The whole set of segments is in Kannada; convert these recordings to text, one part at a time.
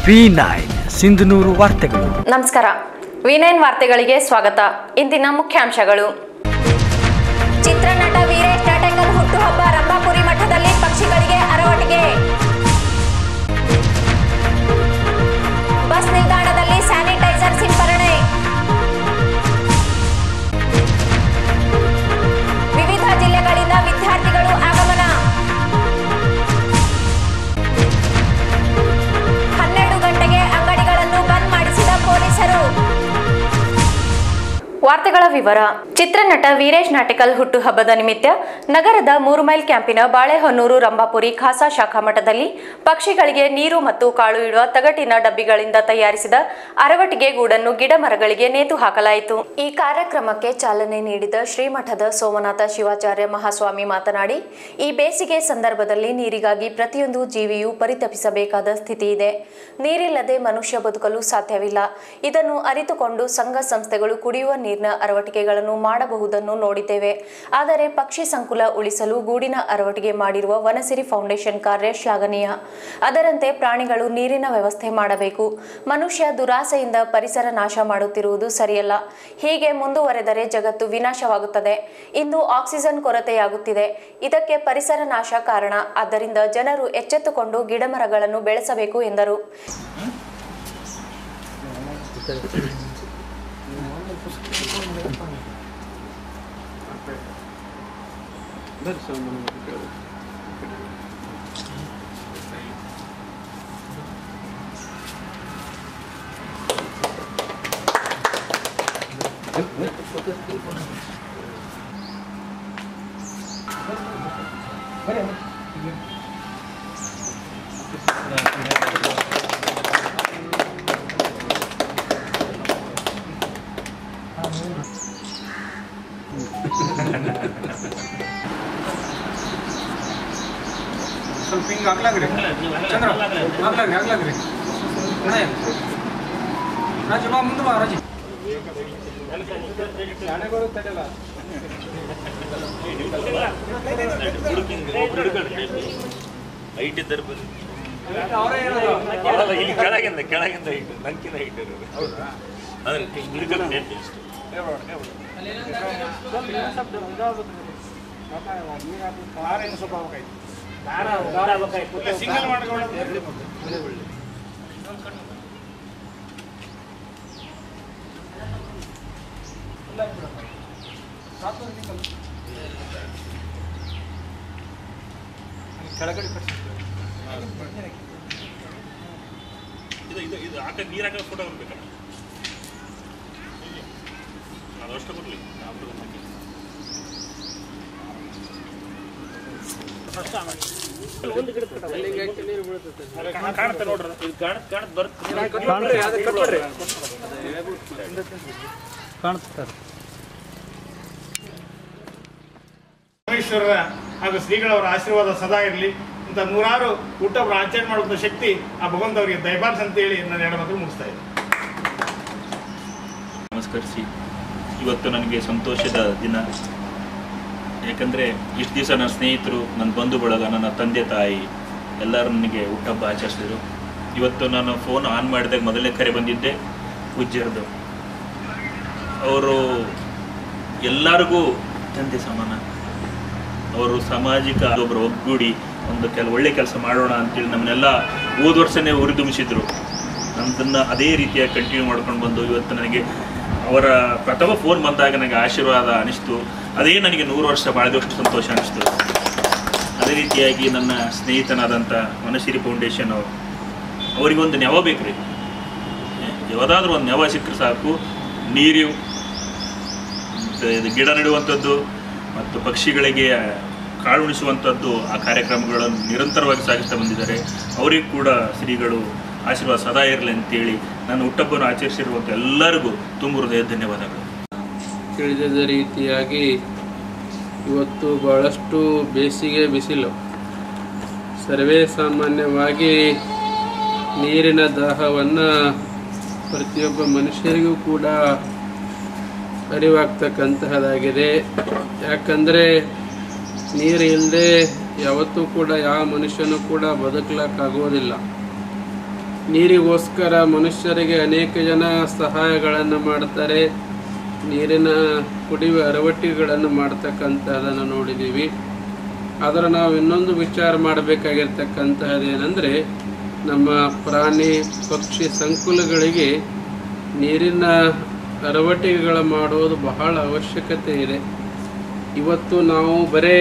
ವಿ ನೈನ್ ಸಿಂಧನೂರು ವಾರ್ತೆಗಳು ನಮಸ್ಕಾರ ವಿನಯನ್ ವಾರ್ತೆಗಳಿಗೆ ಸ್ವಾಗತ ಇಂದಿನ ಮುಖ್ಯಾಂಶಗಳು ಚಿತ್ರನಟ ವೀರೇಶ್ ನಾಟಕಲ್ ಹುಟ್ಟುಹಬ್ಬ ರಂಭಾಪುರಿ ಮಠದಲ್ಲಿ ಪಕ್ಷಿಗಳಿಗೆ ಅರವಟಿಗೆ ಬಸ್ ನಿಲ್ದಾಣದಲ್ಲಿ ಸ್ಯಾನಿಟೈಸರ್ ಸಿಂಪರಣೆ ವಿವಿಧ ಜಿಲ್ಲೆಗಳಿಂದ ವಿದ್ಯಾರ್ಥಿಗಳು ಆಗಮನ ಹನ್ನೆರಡು ಗಂಟೆಗೆ ಅಂಗಡಿಗಳನ್ನು ಬಂದ್ ಮಾಡಿಸಿದ ಪೊಲೀಸರು ವಾರ್ತೆಗಳ ವಿವರ ಚಿತ್ರನಟ ವೀರೇಶ್ ನಾಟಿಕಲ್ ಹುಟ್ಟುಹಬ್ಬದ ನಿಮಿತ್ತ ನಗರದ ಮೂರು ಮೈಲ್ ಕ್ಯಾಂಪಿನ ಬಾಳೆಹೊನ್ನೂರು ರಂಭಾಪುರಿ ಖಾಸಾ ಶಾಖಾ ಮಠದಲ್ಲಿ ಪಕ್ಷಿಗಳಿಗೆ ನೀರು ಮತ್ತು ಕಾಳು ಇಡುವ ತಗಟಿನ ಡಬ್ಬಿಗಳಿಂದ ತಯಾರಿಸಿದ ಅರವಟಿಗೆ ಗೂಡನ್ನು ಗಿಡ ಮರಗಳಿಗೆ ನೇತು ಹಾಕಲಾಯಿತು ಈ ಕಾರ್ಯಕ್ರಮಕ್ಕೆ ಚಾಲನೆ ನೀಡಿದ ಶ್ರೀಮಠದ ಸೋಮನಾಥ ಶಿವಾಚಾರ್ಯ ಮಹಾಸ್ವಾಮಿ ಮಾತನಾಡಿ ಈ ಬೇಸಿಗೆ ಸಂದರ್ಭದಲ್ಲಿ ನೀರಿಗಾಗಿ ಪ್ರತಿಯೊಂದು ಜೀವಿಯೂ ಪರಿತಪಿಸಬೇಕಾದ ಸ್ಥಿತಿ ಇದೆ ನೀರಿಲ್ಲದೆ ಮನುಷ್ಯ ಬದುಕಲು ಸಾಧ್ಯವಿಲ್ಲ ಇದನ್ನು ಅರಿತುಕೊಂಡು ಸಂಘ ಸಂಸ್ಥೆಗಳು ಕುಡಿಯುವ ನೀರಿನ ಅರವಟಿಕೆಗಳನ್ನು ಮಾಡಬಹುದನ್ನು ನೋಡಿದ್ದೇವೆ ಆದರೆ ಪಕ್ಷಿ ಸಂಕುಲ ಉಳಿಸಲು ಗೂಡಿನ ಅರವಟಿಗೆ ಮಾಡಿರುವ ವನಸಿರಿ ಫೌಂಡೇಶನ್ ಕಾರ್ಯ ಶ್ಲಾಘನೀಯ ಅದರಂತೆ ಪ್ರಾಣಿಗಳು ನೀರಿನ ವ್ಯವಸ್ಥೆ ಮಾಡಬೇಕು ಮನುಷ್ಯ ದುರಾಸೆಯಿಂದ ಪರಿಸರ ನಾಶ ಮಾಡುತ್ತಿರುವುದು ಸರಿಯಲ್ಲ ಹೀಗೆ ಮುಂದುವರೆದರೆ ಜಗತ್ತು ವಿನಾಶವಾಗುತ್ತದೆ ಇಂದು ಆಕ್ಸಿಜನ್ ಕೊರತೆಯಾಗುತ್ತಿದೆ ಇದಕ್ಕೆ ಪರಿಸರ ನಾಶ ಕಾರಣ ಆದ್ದರಿಂದ ಜನರು ಎಚ್ಚೆತ್ತುಕೊಂಡು ಗಿಡಮರಗಳನ್ನು ಬೆಳೆಸಬೇಕು ಎಂದರು ಸ್ವಲ್ಪ ಹಿಂಗೆ ಆಗ್ಲಾಗ್ರಿ ಚಂದ್ರ ಆಗ್ಲಾಗ್ರಿ ಆಗ್ಲಾಗ್ರಿ ಅಣ್ಣಯ್ಯ ರಾಜು ಬಾ ಮುಂದೆ ಬಾ ರಾಜು ಹೈಟ್ ಇದ್ದರೆ ಬನ್ನಿ ಅವರೇ ಹೇಳೋದು ಅಲ್ಲ, ಇಲ್ಲಿ ಕೆಳಗಿಂದ ಕೆಳಗಿಂದ ಹೈಟ್ ನಂಕಿನ ಹೈಟ್ ಇರೋದು ಅಂದ್ರೆ ಹಿಡ್ಕೊಂಡು ನೆಟ್ ಇಷ್ಟು ಸಿಂಗಲ್ ಮಾಡ್ಕೊಳ್ಳೋದು ಕೆಳಗಡೆ ಕಟ್ಸಿ. ಇದು ಇದು ಇದು ಹಾಕ ನೀರು ಹಾಕೋ ಫೋಟೋ ಬರ್ಬೇಕಲ್ಲ ಅದಷ್ಟು ಬರಲಿ ಕಾಣುತ್ತೆ ನೋಡ್ರಿ ಇದು ಕಾಣುತ್ತೆ ಕಾಣುತ್ತೆ ಬರುತ್ತೆ ಪರಮೇಶ್ವರರ ಹಾಗೂ ಶ್ರೀಗಳವರ ಆಶೀರ್ವಾದ ಸದಾ ಇರಲಿ ಇಂಥ ನೂರಾರು ಹುಟ್ಟೊಬ್ಬರು ಆಚರಣೆ ಮಾಡುವಂಥ ಶಕ್ತಿ ಆ ಭಗವಂತವರಿಗೆ ದಯಪಾಲಿಸ್ ಅಂತೇಳಿ ನಾನು ಎರಡು ಮಾತು ಮುಗಿಸ್ತಾ ಇದ್ದೀನಿ ನಮಸ್ಕರಿಸಿ ಇವತ್ತು ನನಗೆ ಸಂತೋಷದ ದಿನ ಯಾಕಂದರೆ ಇಷ್ಟು ದಿವಸ ನನ್ನ ಸ್ನೇಹಿತರು ನನ್ನ ಬಂಧು ಬಳಗ ನನ್ನ ತಂದೆ ತಾಯಿ ಎಲ್ಲರೂ ನನಗೆ ಹುಟ್ಟಹಬ್ಬ ಆಚರಿಸಿದರು ಇವತ್ತು ನಾನು ಫೋನ್ ಆನ್ ಮಾಡಿದಾಗ ಮೊದಲನೇ ಕರೆ ಬಂದಿದ್ದೆ ಪೂಜ್ಯರದು ಅವರು ಎಲ್ಲರಿಗೂ ತಂದೆ ಸಮಾನ ಅವರು ಸಾಮಾಜಿಕ ಒಬ್ಬರು ಒಗ್ಗೂಡಿ ಒಂದು ಕೆಲ ಒಳ್ಳೆ ಕೆಲಸ ಮಾಡೋಣ ಅಂತೇಳಿ ನಮ್ಮನ್ನೆಲ್ಲ ಹೋದ ವರ್ಷನೇ ಉರಿದುಂಬಿಸಿದ್ರು ನಮ್ಮದನ್ನು ಅದೇ ರೀತಿಯಾಗಿ ಕಂಟಿನ್ಯೂ ಮಾಡ್ಕೊಂಡು ಬಂದು ಇವತ್ತು ನನಗೆ ಅವರ ಪ್ರಥಮ ಫೋನ್ ಬಂದಾಗ ನನಗೆ ಆಶೀರ್ವಾದ ಅನಿಸ್ತು ಅದೇ ನನಗೆ ನೂರು ವರ್ಷ ಬಾಳಿದಷ್ಟು ಸಂತೋಷ ಅನಿಸ್ತು ಅದೇ ರೀತಿಯಾಗಿ ನನ್ನ ಸ್ನೇಹಿತನಾದಂಥ ಮನಸಿರಿ ಫೌಂಡೇಶನ್ ಅವರು ಅವರಿಗೊಂದು ನೆವ ಬೇಕು ರೀ ಯಾವುದಾದ್ರೂ ಒಂದು ನೆವ ಸಿಕ್ಕರೆ ಸಾಕು ನೀರು ಮತ್ತೆ ಇದು ಗಿಡ ನೆಡುವಂಥದ್ದು ಮತ್ತು ಪಕ್ಷಿಗಳಿಗೆ ಕಾಳು ಉಣಿಸುವಂಥದ್ದು ಆ ಕಾರ್ಯಕ್ರಮಗಳನ್ನು ನಿರಂತರವಾಗಿ ಸಾಗಿಸ್ತಾ ಬಂದಿದ್ದಾರೆ ಅವರಿಗೂ ಕೂಡ ಶ್ರೀಗಳು ಆಶೀರ್ವಾದ ಸದಾ ಇರಲಿ ಅಂತೇಳಿ ನನ್ನ ಹುಟ್ಟಬ್ಬನ್ನು ಆಚರಿಸಿರುವಂಥ ಎಲ್ಲರಿಗೂ ತುಂಬ ಹೃದಯ ಧನ್ಯವಾದಗಳು ತಿಳಿದ ರೀತಿಯಾಗಿ ಇವತ್ತು ಬಹಳಷ್ಟು ಬೇಸಿಗೆ ಬಿಸಿಲು ಸರ್ವೇ ಸಾಮಾನ್ಯವಾಗಿ ನೀರಿನ ದಾಹವನ್ನು ಪ್ರತಿಯೊಬ್ಬ ಮನುಷ್ಯರಿಗೂ ಕೂಡ ಅರಿವಾಗ್ತಕ್ಕಂತಹದ್ದಾಗಿದೆ ಯಾಕಂದರೆ ನೀರು ಇಲ್ಲದೆ ಯಾವತ್ತೂ ಕೂಡ ಯಾವ ಮನುಷ್ಯನೂ ಕೂಡ ಬದುಕಲಿಕ್ಕಾಗೋದಿಲ್ಲ ನೀರಿಗೋಸ್ಕರ ಮನುಷ್ಯರಿಗೆ ಅನೇಕ ಜನ ಸಹಾಯಗಳನ್ನು ಮಾಡ್ತಾರೆ ನೀರಿನ ಕುಡಿಯುವ ಅರವಟ್ಟಿಗಳನ್ನು ಮಾಡ್ತಕ್ಕಂಥದ್ದನ್ನು ನೋಡಿದ್ದೀವಿ ಆದರೆ ನಾವು ಇನ್ನೊಂದು ವಿಚಾರ ಮಾಡಬೇಕಾಗಿರ್ತಕ್ಕಂತಹದ್ದೇನೆಂದರೆ ನಮ್ಮ ಪ್ರಾಣಿ ಪಕ್ಷಿ ಸಂಕುಲಗಳಿಗೆ ನೀರಿನ ಅರವಟ್ಟಿಗೆಗಳು ಮಾಡುವುದು ಬಹಳ ಅವಶ್ಯಕತೆ ಇದೆ ಇವತ್ತು ನಾವು ಬರೇ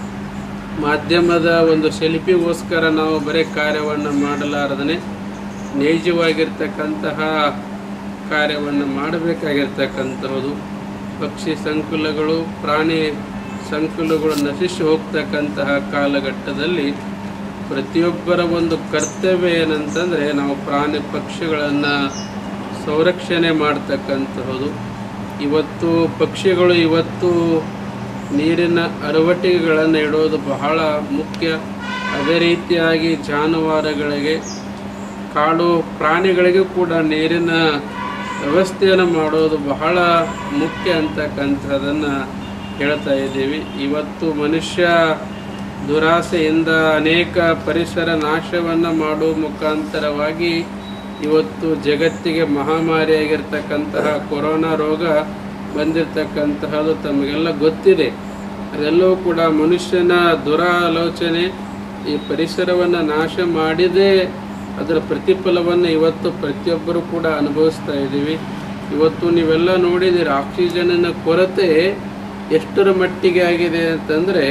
ಮಾಧ್ಯಮದ ಒಂದು ಸೆಲ್ಫಿಗೋಸ್ಕರ ನಾವು ಬರೀ ಕಾರ್ಯವನ್ನು ಮಾಡಲಾರದೇ ನೈಜವಾಗಿರ್ತಕ್ಕಂತಹ ಕಾರ್ಯವನ್ನು ಮಾಡಬೇಕಾಗಿರ್ತಕ್ಕಂಥದ್ದು ಪಕ್ಷಿ ಸಂಕುಲಗಳು ಪ್ರಾಣಿ ಸಂಕುಲಗಳು ನಶಿಸಿ ಹೋಗ್ತಕ್ಕಂತಹ ಕಾಲಘಟ್ಟದಲ್ಲಿ ಪ್ರತಿಯೊಬ್ಬರ ಒಂದು ಕರ್ತವ್ಯ ಏನಂತಂದರೆ ನಾವು ಪ್ರಾಣಿ ಪಕ್ಷಿಗಳನ್ನು ಸಂರಕ್ಷಣೆ ಮಾಡ್ತಕ್ಕಂತಹದ್ದು ಇವತ್ತು ಪಕ್ಷಿಗಳು ಇವತ್ತು ನೀರಿನ ಅರವಟ್ಟಿಗೆಗಳನ್ನು ಇಡೋದು ಬಹಳ ಮುಖ್ಯ ಅದೇ ರೀತಿಯಾಗಿ ಜಾನುವಾರುಗಳಿಗೆ ಕಾಡು ಪ್ರಾಣಿಗಳಿಗೂ ಕೂಡ ನೀರಿನ ವ್ಯವಸ್ಥೆಯನ್ನು ಮಾಡೋದು ಬಹಳ ಮುಖ್ಯ ಅಂತಕ್ಕಂಥದ್ದನ್ನು ಹೇಳ್ತಾ ಇದ್ದೀವಿ ಇವತ್ತು ಮನುಷ್ಯ ದುರಾಸೆಯಿಂದ ಅನೇಕ ಪರಿಸರ ನಾಶವನ್ನು ಮಾಡುವ ಮುಖಾಂತರವಾಗಿ ಇವತ್ತು ಜಗತ್ತಿಗೆ ಮಹಾಮಾರಿಯಾಗಿರ್ತಕ್ಕಂತಹ ಕೊರೋನಾ ರೋಗ ಬಂದಿರತಕ್ಕಂತಹದ್ದು ತಮಗೆಲ್ಲ ಗೊತ್ತಿದೆ ಅದೆಲ್ಲವೂ ಕೂಡ ಮನುಷ್ಯನ ದುರಾಲೋಚನೆ ಈ ಪರಿಸರವನ್ನು ನಾಶ ಮಾಡಿದೇ ಅದರ ಪ್ರತಿಫಲವನ್ನು ಇವತ್ತು ಪ್ರತಿಯೊಬ್ಬರು ಕೂಡ ಅನುಭವಿಸ್ತಾ ಇದ್ದೀವಿ ಇವತ್ತು ನೀವೆಲ್ಲ ನೋಡಿದ್ದೀರಿ ಆಕ್ಸಿಜನ್ನಿನ ಕೊರತೆ ಎಷ್ಟರ ಮಟ್ಟಿಗೆ ಆಗಿದೆ ಅಂತಂದರೆ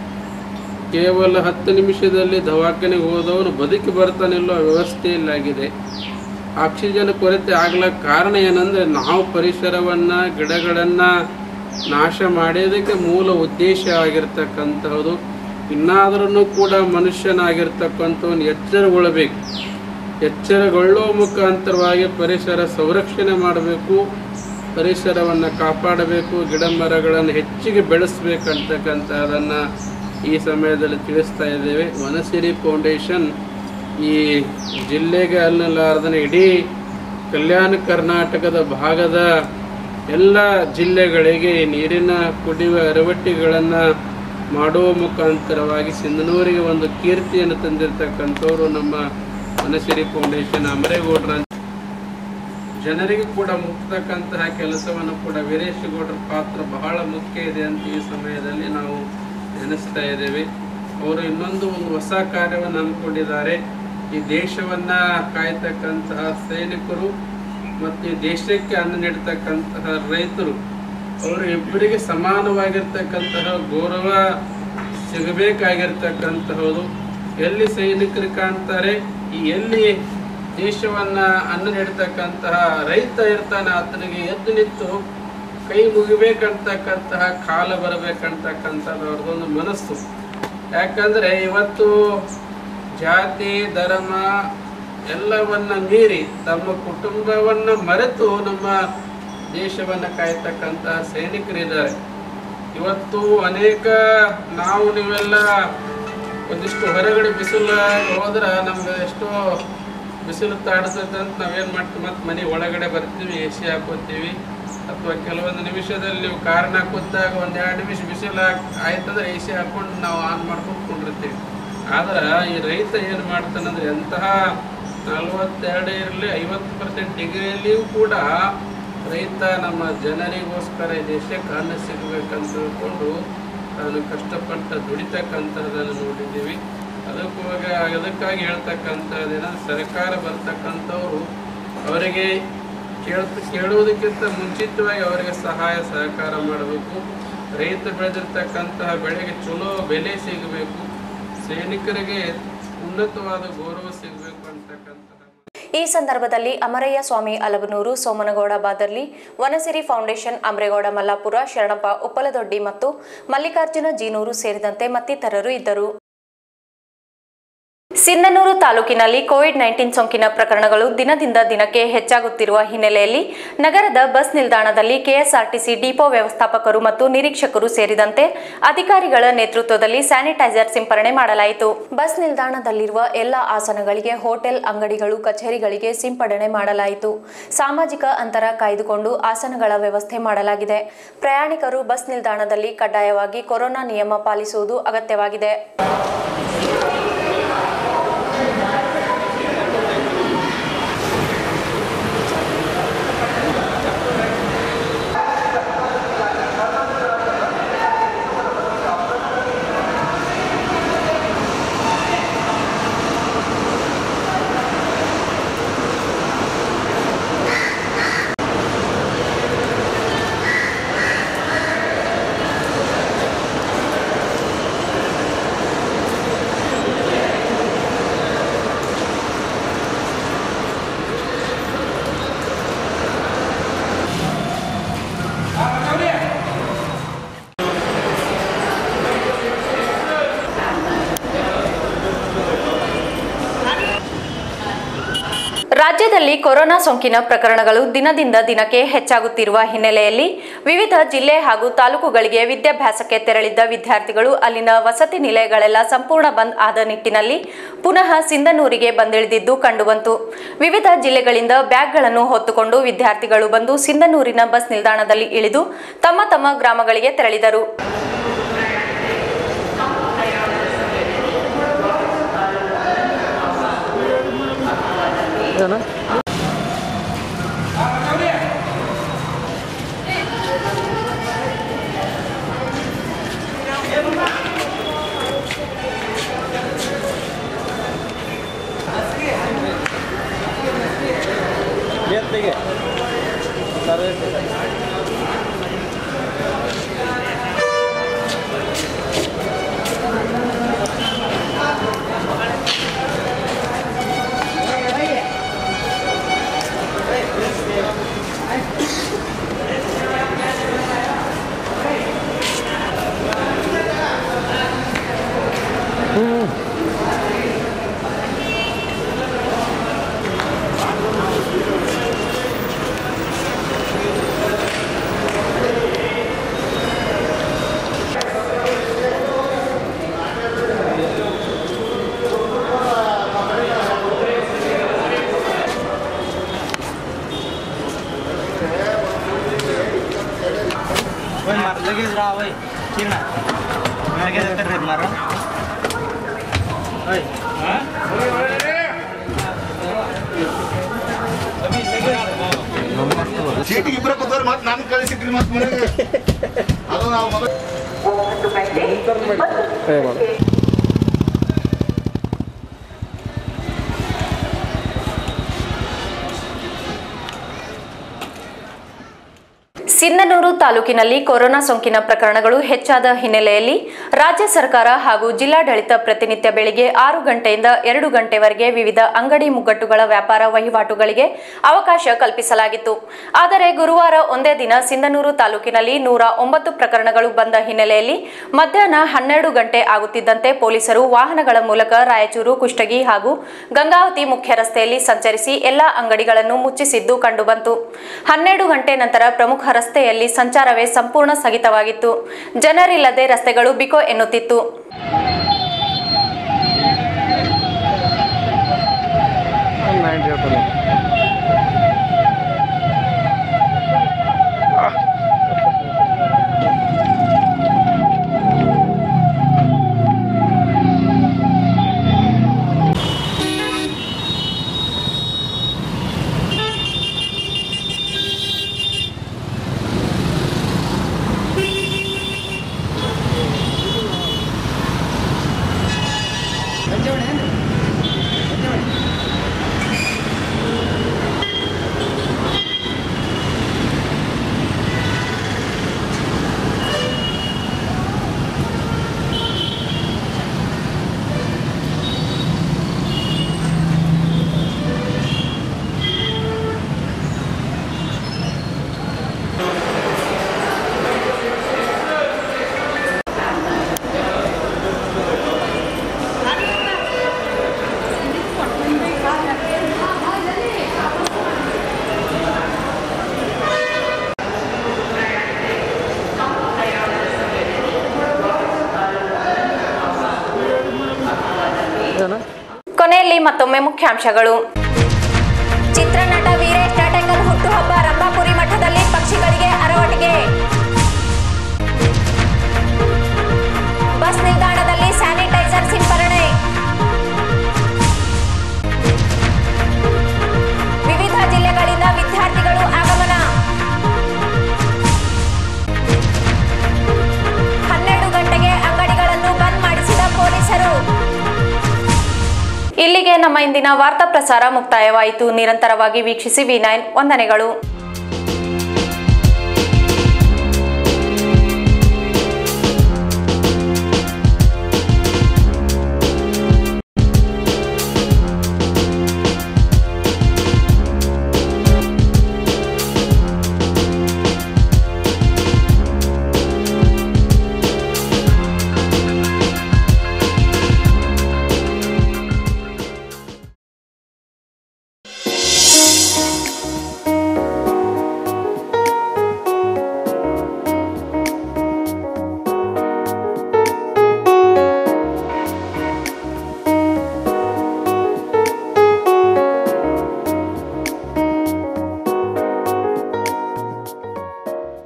ಕೇವಲ ಹತ್ತು ನಿಮಿಷದಲ್ಲಿ ದವಾಖಾನೆಗೆ ಹೋದವನು ಬದುಕಿ ಬರ್ತಾನಿಲ್ಲೋ ವ್ಯವಸ್ಥೆಯಲ್ಲಾಗಿದೆ ಆಕ್ಸಿಜನ್ ಕೊರತೆ ಆಗ್ಲಕ್ಕೆ ಕಾರಣ ಏನಂದ್ರೆ ನಾವು ಪರಿಸರವನ್ನ ಗಿಡಗಳನ್ನ ನಾಶ ಮಾಡೋದಕ್ಕೆ ಮೂಲ ಉದ್ದೇಶ ಆಗಿರ್ತಕ್ಕಂಥದ್ದು ಇನ್ನಾದ್ರೂ ಕೂಡ ಮನುಷ್ಯನಾಗಿರ್ತಕ್ಕಂಥವನು ಎಚ್ಚರಗೊಳ್ಳಬೇಕು ಎಚ್ಚರಗೊಳ್ಳೋ ಮುಖಾಂತರವಾಗಿ ಪರಿಸರ ಸಂರಕ್ಷಣೆ ಮಾಡಬೇಕು ಪರಿಸರವನ್ನು ಕಾಪಾಡಬೇಕು ಗಿಡ ಮರಗಳನ್ನು ಹೆಚ್ಚಿಗೆ ಬೆಳೆಸ್ಬೇಕಂತಕ್ಕಂಥದ್ದನ್ನು ಈ ಸಮಯದಲ್ಲಿ ತಿಳಿಸ್ತಾ ಇದ್ದೇವೆ ವನಸಿರಿ ಫೌಂಡೇಶನ್ ಈ ಜಿಲ್ಲೆಗೆ ಅಲ್ಲಲಾರ್ದನೆ ಇಡೀ ಕಲ್ಯಾಣ ಕರ್ನಾಟಕದ ಭಾಗದ ಎಲ್ಲ ಜಿಲ್ಲೆಗಳಿಗೆ ನೀರಿನ ಕುಡಿಯುವ ಅರವಟ್ಟಿಗಳನ್ನು ಮಾಡುವ ಮುಖಾಂತರವಾಗಿ ಸಿಂಧನೂರಿಗೆ ಒಂದು ಕೀರ್ತಿಯನ್ನು ತಂದಿರತಕ್ಕಂಥವ್ರು ನಮ್ಮ ವನಸಿರಿ ಫೌಂಡೇಶನ್ ಅಮರೇಗೌಡರ ಜನರಿಗೆ ಕೂಡ ಮುಟ್ತಕ್ಕಂತಹ ಕೆಲಸವನ್ನು ಕೂಡ ವೀರೇಶ್ ಗೌಡರ ಪಾತ್ರ ಬಹಳ ಮುಖ್ಯ ಇದೆ ಅಂತ ಈ ಸಮಯದಲ್ಲಿ ನಾವು ನೆನೆಸ್ತಾ ಇದ್ದೇವೆ ಅವರು ಇನ್ನೊಂದು ಒಂದು ಹೊಸ ಕಾರ್ಯವನ್ನು ಹಮ್ಮಿಕೊಂಡಿದ್ದಾರೆ ಈ ದೇಶವನ್ನ ಕಾಯ್ತಕ್ಕಂತಹ ಸೈನಿಕರು ಮತ್ತು ಈ ದೇಶಕ್ಕೆ ಅನ್ನ ನೀಡ್ತಕ್ಕಂತಹ ರೈತರು ಅವರು ಇಬ್ಬರಿಗೆ ಸಮಾನವಾಗಿರ್ತಕ್ಕಂತಹ ಗೌರವ ಸಿಗಬೇಕಾಗಿರ್ತಕ್ಕಂತಹದ್ದು ಎಲ್ಲಿ ಸೈನಿಕರು ಕಾಣ್ತಾರೆ ಈ ಎಲ್ಲಿ ದೇಶವನ್ನ ಅನ್ನ ನೀಡ್ತಕ್ಕಂತಹ ರೈತ ಇರ್ತಾನೆ ಆತನಿಗೆ ಎದ್ದು ನಿಂತು ಕೈ ಮುಗಿಬೇಕಂತಕ್ಕಂತಹ ಕಾಲ ಬರಬೇಕಂತಕ್ಕಂಥದ್ದು ಅವ್ರದ್ದೊಂದು ಮನಸ್ಸು ಯಾಕಂದ್ರೆ ಇವತ್ತು ಜಾತಿ ಧರ್ಮ ಎಲ್ಲವನ್ನ ಮೀರಿ ತಮ್ಮ ಕುಟುಂಬವನ್ನ ಮರೆತು ನಮ್ಮ ದೇಶವನ್ನ ಕಾಯ್ತಕ್ಕಂತಹ ಸೈನಿಕರಿದ್ದಾರೆ ಇವತ್ತು ಅನೇಕ ನಾವು ನೀವೆಲ್ಲ ಒಂದಿಷ್ಟು ಹೊರಗಡೆ ಬಿಸಿಲು ಹೋದ್ರೆ ನಮ್ಗೆ ಎಷ್ಟೋ ಬಿಸಿಲು ತಾಡ್ತದೆ ಅಂತ ನಾವೇನು ಮಾಡ್ತೀವಿ ಮತ್ತೆ ಮನೆ ಒಳಗಡೆ ಬರ್ತೀವಿ ಎ ಸಿ ಹಾಕೋತೀವಿ ಅಥವಾ ಕೆಲವೊಂದು ನಿಮಿಷದಲ್ಲಿ ನೀವು ಕಾರಣ ಕೂತಾಗ ಒಂದು ಎರಡು ನಿಮಿಷ ಬಿಸಿಲು ಹಾಕ್- ಆಯ್ತಂದ್ರೆ ಎ ಸಿ ಹಾಕೊಂಡು ನಾವು ಆನ್ ಮಾಡ್ಕೊಂಡು ಕುಂಡಿರ್ತೀವಿ ಆದ್ರೆ ಈ ರೈತ ಏನು ಮಾಡ್ತಾನಂದ್ರೆ ಎಂತಹ ನಲವತ್ತೆರಡು ಇರಲಿ ಐವತ್ತು ಪರ್ಸೆಂಟ್ ಡಿಗ್ರಿಯಲ್ಲಿಯೂ ಕೂಡ ರೈತ ನಮ್ಮ ಜನರಿಗೋಸ್ಕರ ಈ ದೇಶಕ್ಕೆ ಅನ್ನ ಸಿಗಬೇಕಂತ ತಿಳ್ಕೊಂಡು ತಾನು ಕಷ್ಟಪಟ್ಟ ದುಡಿತಕ್ಕಂಥದ್ದನ್ನು ನೋಡಿದ್ದೀವಿ ಅದಕ್ಕೋಗ ಅದಕ್ಕಾಗಿ ಹೇಳ್ತಕ್ಕಂಥದ್ದೇನ ಸರ್ಕಾರ ಬರ್ತಕ್ಕಂಥವ್ರು ಅವರಿಗೆ ಕೇಳ್ತ ಕೇಳುವುದಕ್ಕಿಂತ ಮುಂಚಿತವಾಗಿ ಅವರಿಗೆ ಸಹಾಯ ಸಹಕಾರ ಮಾಡಬೇಕು ರೈತ ಬೆಳೆದಿರ್ತಕ್ಕಂತಹ ಬೆಳೆಗೆ ಚಲೋ ಬೆಲೆ ಸಿಗಬೇಕು ಸೈನಿಕರಿಗೆ ಉನ್ನತವಾದ ಗೌರವ ಸಿಗಬೇಕು ಅಂತಕ್ಕಂತಹ ಈ ಸಂದರ್ಭದಲ್ಲಿ ಅಮರಯ್ಯ ಸ್ವಾಮಿ ಅಲಬನೂರು ಸೋಮನಗೌಡ ಬಾದರ್ಲಿ ವನಸಿರಿ ಫೌಂಡೇಶನ್ ಅಮ್ರೇಗೌಡ ಮಲ್ಲಾಪುರ ಶರಣಪ್ಪ ಉಪ್ಪಲದೊಡ್ಡಿ ಮತ್ತು ಮಲ್ಲಿಕಾರ್ಜುನ ಜೀನೂರು ಸೇರಿದಂತೆ ಮತ್ತಿತರರು ಇದ್ದರು ಸಿನ್ನನೂರು ತಾಲೂಕಿನಲ್ಲಿ ಕೋವಿಡ್ ನೈನ್ಟೀನ್ ಸೋಂಕಿನ ಪ್ರಕರಣಗಳು ದಿನದಿಂದ ದಿನಕ್ಕೆ ಹೆಚ್ಚಾಗುತ್ತಿರುವ ಹಿನ್ನೆಲೆಯಲ್ಲಿ ನಗರದ ಬಸ್ ನಿಲ್ದಾಣದಲ್ಲಿ ಕೆಎಸ್ಆರ್ಟಿಸಿ ಡಿಪೋ ವ್ಯವಸ್ಥಾಪಕರು ಮತ್ತು ನಿರೀಕ್ಷಕರು ಸೇರಿದಂತೆ ಅಧಿಕಾರಿಗಳ ನೇತೃತ್ವದಲ್ಲಿ ಸ್ಯಾನಿಟೈಸರ್ ಸಿಂಪರಣೆ ಮಾಡಲಾಯಿತು ಬಸ್ ನಿಲ್ದಾಣದಲ್ಲಿರುವ ಎಲ್ಲ ಆಸನಗಳಿಗೆ ಹೋಟೆಲ್ ಅಂಗಡಿಗಳು ಕಚೇರಿಗಳಿಗೆ ಸಿಂಪಡಣೆ ಮಾಡಲಾಯಿತು ಸಾಮಾಜಿಕ ಅಂತರ ಕಾಯ್ದುಕೊಂಡು ಆಸನಗಳ ವ್ಯವಸ್ಥೆ ಮಾಡಲಾಗಿದೆ ಪ್ರಯಾಣಿಕರು ಬಸ್ ನಿಲ್ದಾಣದಲ್ಲಿ ಕಡ್ಡಾಯವಾಗಿ ಕೊರೋನಾ ನಿಯಮ ಪಾಲಿಸುವುದು ಅಗತ್ಯವಾಗಿದೆ ರಾಜ್ಯದಲ್ಲಿ ಕೊರೋನಾ ಸೋಂಕಿನ ಪ್ರಕರಣಗಳು ದಿನದಿಂದ ದಿನಕ್ಕೆ ಹೆಚ್ಚಾಗುತ್ತಿರುವ ಹಿನ್ನೆಲೆಯಲ್ಲಿ ವಿವಿಧ ಜಿಲ್ಲೆ ಹಾಗೂ ತಾಲೂಕುಗಳಿಗೆ ವಿದ್ಯಾಭ್ಯಾಸಕ್ಕೆ ತೆರಳಿದ್ದ ವಿದ್ಯಾರ್ಥಿಗಳು ಅಲ್ಲಿನ ವಸತಿ ನಿಲಯಗಳೆಲ್ಲ ಸಂಪೂರ್ಣ ಬಂದ್ ಆದ ನಿಟ್ಟಿನಲ್ಲಿ ಪುನಃ ಸಿಂಧನೂರಿಗೆ ಬಂದಿಳಿದಿದ್ದು ಕಂಡುಬಂತು ವಿವಿಧ ಜಿಲ್ಲೆಗಳಿಂದ ಬ್ಯಾಗ್ಗಳನ್ನು ಹೊತ್ತುಕೊಂಡು ವಿದ್ಯಾರ್ಥಿಗಳು ಬಂದು ಸಿಂಧನೂರಿನ ಬಸ್ ನಿಲ್ದಾಣದಲ್ಲಿ ಇಳಿದು ತಮ್ಮ ತಮ್ಮ ಗ್ರಾಮಗಳಿಗೆ ತೆರಳಿದರು ओय मार लगेच राहा वय चिरणा लगेच तर रे मारा ओय ಸೀಟಿಗೆ ಇಬ್ಬರ ಕೂತವ್ರು ಮತ್ತೆ ನಾನು ಕಳಿಸಿದ್ರಿ ಮತ್ತೆ ಮನೆಗೆ ಅದು ನಾವು ಮೊದಲು ಸಿಂಧನೂರು ತಾಲೂಕಿನಲ್ಲಿ ಕೊರೋನಾ ಸೋಂಕಿನ ಪ್ರಕರಣಗಳು ಹೆಚ್ಚಾದ ಹಿನ್ನೆಲೆಯಲ್ಲಿ ರಾಜ್ಯ ಸರ್ಕಾರ ಹಾಗೂ ಜಿಲ್ಲಾಡಳಿತ ಪ್ರತಿನಿತ್ಯ ಬೆಳಿಗ್ಗೆ ಆರು ಗಂಟೆಯಿಂದ ಎರಡು ಗಂಟೆವರೆಗೆ ವಿವಿಧ ಅಂಗಡಿ ಮುಗ್ಗಟ್ಟುಗಳ ವ್ಯಾಪಾರ ವಹಿವಾಟುಗಳಿಗೆ ಅವಕಾಶ ಕಲ್ಪಿಸಲಾಗಿತ್ತು ಆದರೆ ಗುರುವಾರ ಒಂದೇ ದಿನ ಸಿಂಧನೂರು ತಾಲೂಕಿನಲ್ಲಿ ನೂರ ಒಂಬತ್ತು ಪ್ರಕರಣಗಳು ಬಂದ ಹಿನ್ನೆಲೆಯಲ್ಲಿ ಮಧ್ಯಾಹ್ನ ಹನ್ನೆರಡು ಗಂಟೆ ಆಗುತ್ತಿದ್ದಂತೆ ಪೊಲೀಸರು ವಾಹನಗಳ ಮೂಲಕ ರಾಯಚೂರು ಕುಷ್ಟಗಿ ಹಾಗೂ ಗಂಗಾವತಿ ಮುಖ್ಯ ರಸ್ತೆಯಲ್ಲಿ ಸಂಚರಿಸಿ ಎಲ್ಲಾ ಅಂಗಡಿಗಳನ್ನು ಮುಚ್ಚಿಸಿದ್ದು ಕಂಡುಬಂತು ಹನ್ನೆರಡು ಗಂಟೆ ನಂತರ ಪ್ರಮುಖ ರಸ್ತೆಯಲ್ಲಿ ಸಂಚಾರವೇ ಸಂಪೂರ್ಣ ಸ್ಥಗಿತವಾಗಿತ್ತು ಜನರಿಲ್ಲದೆ ರಸ್ತೆಗಳು ಬಿಕೋ ಎನ್ನುತ್ತಿತ್ತು ಕೊನೆಯಲ್ಲಿ ಮತ್ತೊಮ್ಮೆ ಮುಖ್ಯಾಂಶಗಳು ಚಿತ್ರನಟ ವೀರೇಶ್ ನಾಟಕಲ್ ಹುಟ್ಟುಹಬ್ಬ ರಂಭಾಪುರಿ ಮಠದಲ್ಲಿ ಪಕ್ಷಿಗಳಿಗೆ ಅರವಟಿಗೆ ಬಸ್ ನಿಲ್ದಾಣದಲ್ಲಿ ಸ್ಯಾನಿಟೈಸರ್ ಸಿಂಪರಣೆ ವಿವಿಧ ಜಿಲ್ಲೆಗಳಿಂದ ವಿದ್ಯಾರ್ಥಿಗಳು ಆಗಮನ ಹನ್ನೆರಡು ಗಂಟೆಗೆ ಅಂಗಡಿಗಳನ್ನು ಬಂದ್ ಮಾಡಿಸಿದ ಪೊಲೀಸರು ಇಲ್ಲಿಗೆ ನಮ್ಮ ಇಂದಿನ ವಾರ್ತಾ ಪ್ರಸಾರ ಮುಕ್ತಾಯವಾಯಿತು ನಿರಂತರವಾಗಿ ವೀಕ್ಷಿಸಿ ವಿ ನೈನ್ ವಂದನೆಗಳು